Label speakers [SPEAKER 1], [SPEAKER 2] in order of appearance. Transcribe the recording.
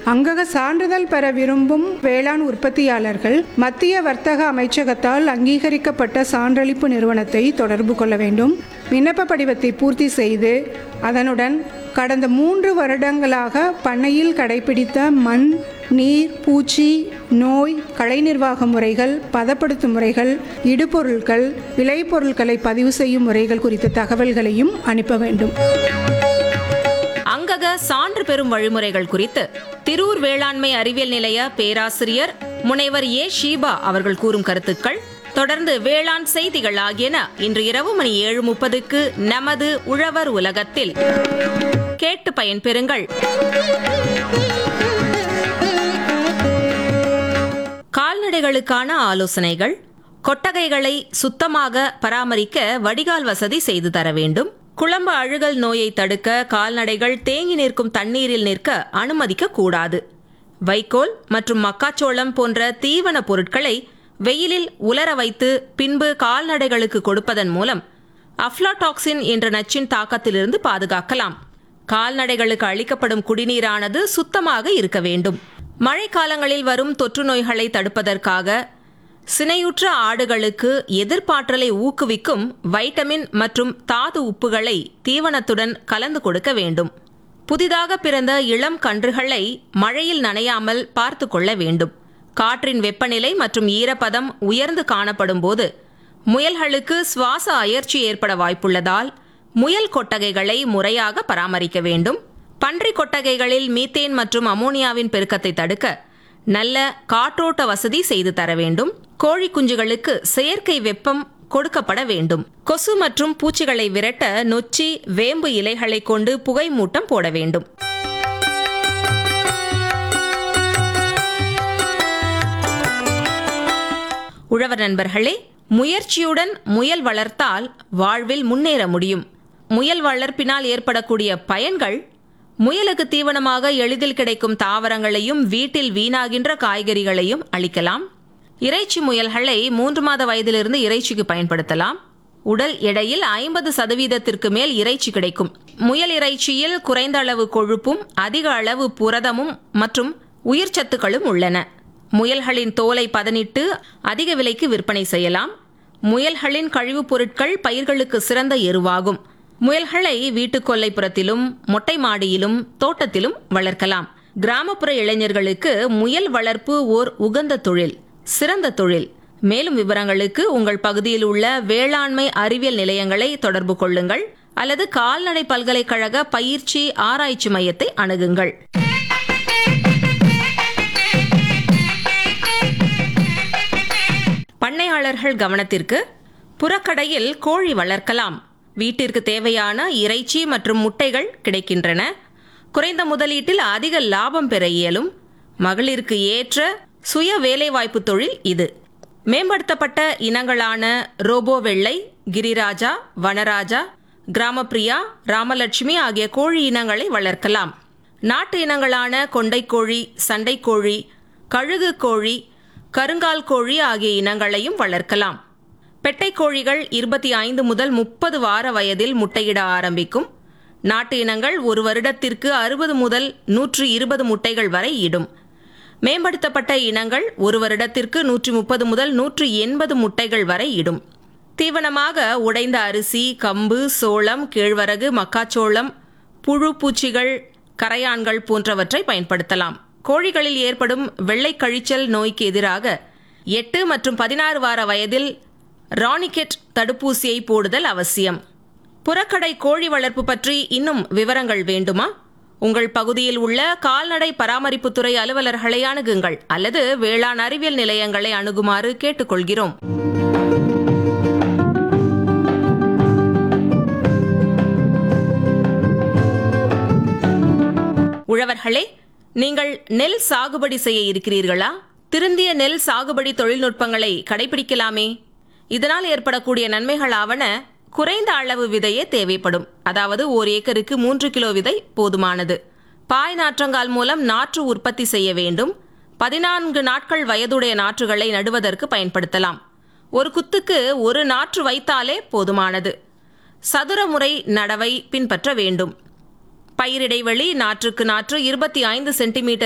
[SPEAKER 1] அங்கக சான்றிதழ் பெற விரும்பும் வேளாண் உற்பத்தியாளர்கள் மத்திய வர்த்தக அமைச்சகத்தால் அங்கீகரிக்கப்பட்ட சான்றளிப்பு நிறுவனத்தை தொடர்பு கொள்ள வேண்டும் விண்ணப்ப படிவத்தை பூர்த்தி செய்து அதனுடன் கடந்த மூன்று வருடங்களாக பண்ணையில் கடைபிடித்த மண் நீர் பூச்சி நோய் கலை நிர்வாக முறைகள் பதப்படுத்தும் முறைகள் இடுபொருட்கள் விளைபொருட்களை பதிவு செய்யும் முறைகள் குறித்த தகவல்களையும் அனுப்ப வேண்டும்
[SPEAKER 2] அங்கக சான்று பெறும் வழிமுறைகள் குறித்து திரூர் வேளாண்மை அறிவியல் நிலைய பேராசிரியர் முனைவர் ஏ ஷீபா அவர்கள் கூறும் கருத்துக்கள் தொடர்ந்து வேளாண் செய்திகள் ஆகியன இன்று இரவு மணி ஏழு முப்பதுக்கு நமது உழவர் உலகத்தில் கேட்டு பயன்பெறுங்கள் கால்நடைகளுக்கான ஆலோசனைகள் கொட்டகைகளை சுத்தமாக பராமரிக்க வடிகால் வசதி செய்து தர வேண்டும் குழம்பு அழுகல் நோயை தடுக்க கால்நடைகள் தேங்கி நிற்கும் தண்ணீரில் நிற்க அனுமதிக்க கூடாது வைக்கோல் மற்றும் மக்காச்சோளம் போன்ற தீவன பொருட்களை வெயிலில் உலர வைத்து பின்பு கால்நடைகளுக்கு கொடுப்பதன் மூலம் அஃப்லாடாக்சின் என்ற நச்சின் தாக்கத்திலிருந்து பாதுகாக்கலாம் கால்நடைகளுக்கு அளிக்கப்படும் குடிநீரானது சுத்தமாக இருக்க வேண்டும் மழைக்காலங்களில் வரும் தொற்று நோய்களை தடுப்பதற்காக சினையுற்ற ஆடுகளுக்கு எதிர்ப்பாற்றலை ஊக்குவிக்கும் வைட்டமின் மற்றும் தாது உப்புகளை தீவனத்துடன் கலந்து கொடுக்க வேண்டும் புதிதாக பிறந்த இளம் கன்றுகளை மழையில் நனையாமல் பார்த்து கொள்ள வேண்டும் காற்றின் வெப்பநிலை மற்றும் ஈரப்பதம் உயர்ந்து காணப்படும் போது முயல்களுக்கு சுவாச அயற்சி ஏற்பட வாய்ப்புள்ளதால் முயல் கொட்டகைகளை முறையாக பராமரிக்க வேண்டும் பன்றி கொட்டகைகளில் மீத்தேன் மற்றும் அமோனியாவின் பெருக்கத்தை தடுக்க நல்ல காற்றோட்ட வசதி செய்து தர வேண்டும் கோழி குஞ்சுகளுக்கு செயற்கை வெப்பம் கொடுக்கப்பட வேண்டும் கொசு மற்றும் பூச்சிகளை விரட்ட நொச்சி வேம்பு இலைகளை கொண்டு புகை மூட்டம் போட வேண்டும் உழவர் நண்பர்களே முயற்சியுடன் முயல் வளர்த்தால் வாழ்வில் முன்னேற முடியும் முயல் வளர்ப்பினால் ஏற்படக்கூடிய பயன்கள் முயலுக்கு தீவனமாக எளிதில் கிடைக்கும் தாவரங்களையும் வீட்டில் வீணாகின்ற காய்கறிகளையும் அளிக்கலாம் இறைச்சி முயல்களை மூன்று மாத வயதிலிருந்து இறைச்சிக்கு பயன்படுத்தலாம் உடல் எடையில் ஐம்பது சதவீதத்திற்கு மேல் இறைச்சி கிடைக்கும் முயல் இறைச்சியில் குறைந்த அளவு கொழுப்பும் அதிக அளவு புரதமும் மற்றும் உயிர்ச்சத்துக்களும் உள்ளன முயல்களின் தோலை பதனிட்டு அதிக விலைக்கு விற்பனை செய்யலாம் முயல்களின் கழிவுப் பொருட்கள் பயிர்களுக்கு சிறந்த எருவாகும் முயல்களை வீட்டு கொல்லைப்புறத்திலும் மொட்டை மாடியிலும் தோட்டத்திலும் வளர்க்கலாம் கிராமப்புற இளைஞர்களுக்கு முயல் வளர்ப்பு ஓர் உகந்த தொழில் சிறந்த தொழில் மேலும் விவரங்களுக்கு உங்கள் பகுதியில் உள்ள வேளாண்மை அறிவியல் நிலையங்களை தொடர்பு கொள்ளுங்கள் அல்லது கால்நடை பல்கலைக்கழக பயிற்சி ஆராய்ச்சி மையத்தை அணுகுங்கள் பண்ணையாளர்கள் கவனத்திற்கு புறக்கடையில் கோழி வளர்க்கலாம் வீட்டிற்கு தேவையான இறைச்சி மற்றும் முட்டைகள் கிடைக்கின்றன குறைந்த முதலீட்டில் அதிக லாபம் பெற இயலும் மகளிருக்கு ஏற்ற சுய வேலைவாய்ப்பு தொழில் இது மேம்படுத்தப்பட்ட இனங்களான ரோபோ வெள்ளை கிரிராஜா வனராஜா கிராமப்பிரியா ராமலட்சுமி ஆகிய கோழி இனங்களை வளர்க்கலாம் நாட்டு இனங்களான கொண்டைக்கோழி சண்டைக்கோழி கழுகு கோழி கருங்கால் கோழி ஆகிய இனங்களையும் வளர்க்கலாம் பெட்டை கோழிகள் இருபத்தி ஐந்து முதல் முப்பது வார வயதில் முட்டையிட ஆரம்பிக்கும் நாட்டு இனங்கள் ஒரு வருடத்திற்கு அறுபது முதல் நூற்று இருபது முட்டைகள் வரை இடும் மேம்படுத்தப்பட்ட இனங்கள் ஒரு வருடத்திற்கு நூற்றி முப்பது முதல் நூற்று எண்பது முட்டைகள் வரை இடும் தீவனமாக உடைந்த அரிசி கம்பு சோளம் கேழ்வரகு மக்காச்சோளம் புழு பூச்சிகள் கரையான்கள் போன்றவற்றை பயன்படுத்தலாம் கோழிகளில் ஏற்படும் வெள்ளை கழிச்சல் நோய்க்கு எதிராக எட்டு மற்றும் பதினாறு வார வயதில் ராணிகெட் தடுப்பூசியை போடுதல் அவசியம் புறக்கடை கோழி வளர்ப்பு பற்றி இன்னும் விவரங்கள் வேண்டுமா உங்கள் பகுதியில் உள்ள கால்நடை பராமரிப்புத்துறை அலுவலர்களை அணுகுங்கள் அல்லது வேளாண் அறிவியல் நிலையங்களை அணுகுமாறு கேட்டுக்கொள்கிறோம் உழவர்களே நீங்கள் நெல் சாகுபடி செய்ய இருக்கிறீர்களா திருந்திய நெல் சாகுபடி தொழில்நுட்பங்களை கடைபிடிக்கலாமே இதனால் ஏற்படக்கூடிய நன்மைகளாவன குறைந்த அளவு விதையே தேவைப்படும் அதாவது ஓர் ஏக்கருக்கு மூன்று கிலோ விதை போதுமானது பாய் நாற்றங்கால் மூலம் நாற்று உற்பத்தி செய்ய வேண்டும் பதினான்கு நாட்கள் வயதுடைய நாற்றுகளை நடுவதற்கு பயன்படுத்தலாம் ஒரு குத்துக்கு ஒரு நாற்று வைத்தாலே போதுமானது சதுர முறை நடவை பின்பற்ற வேண்டும் பயிரிடைவெளி நாற்றுக்கு நாற்று இருபத்தி ஐந்து சென்டிமீட்டர்